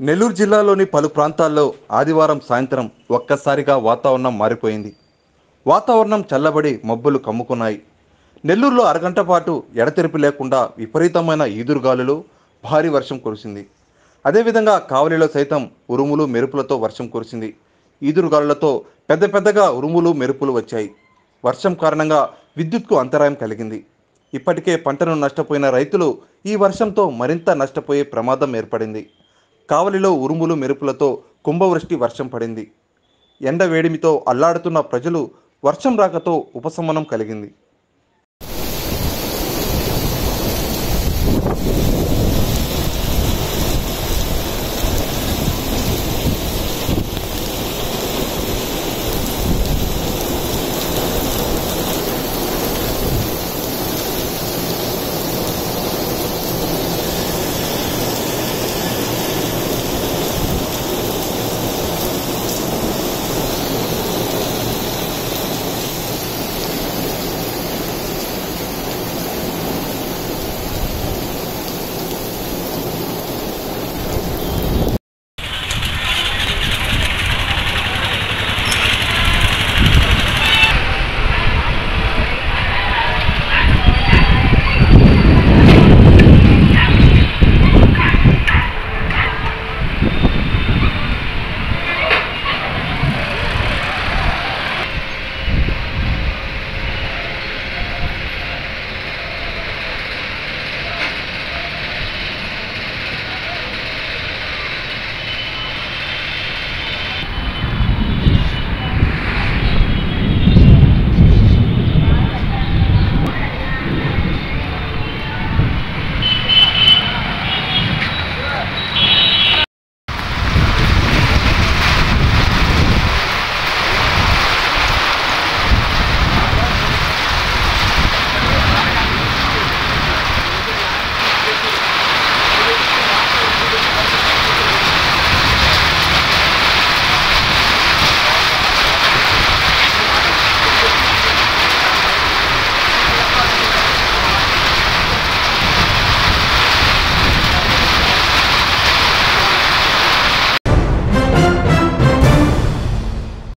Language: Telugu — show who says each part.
Speaker 1: నెల్లూరు జిల్లాలోని పలు ప్రాంతాల్లో ఆదివారం సాయంత్రం ఒక్కసారిగా వాతావరణం మారిపోయింది వాతావరణం చల్లబడి మబ్బులు కమ్ముకున్నాయి నెల్లూరులో అరగంట పాటు ఎడతెరిపి లేకుండా విపరీతమైన ఈదురుగాలులు భారీ వర్షం కురిసింది అదేవిధంగా కావలిలో సైతం ఉరుములు మెరుపులతో వర్షం కురిసింది ఈదురుగాలులతో పెద్ద పెద్దగా ఉరుములు మెరుపులు వచ్చాయి వర్షం కారణంగా విద్యుత్కు అంతరాయం కలిగింది ఇప్పటికే పంటను నష్టపోయిన రైతులు ఈ వర్షంతో మరింత నష్టపోయే ప్రమాదం ఏర్పడింది కావలిలో ఉరుములు మెరుపులతో కుంభవృష్టి వర్షం పడింది ఎండ వేడిమితో అల్లాడుతున్న ప్రజలు వర్షం రాకతో ఉపశమనం కలిగింది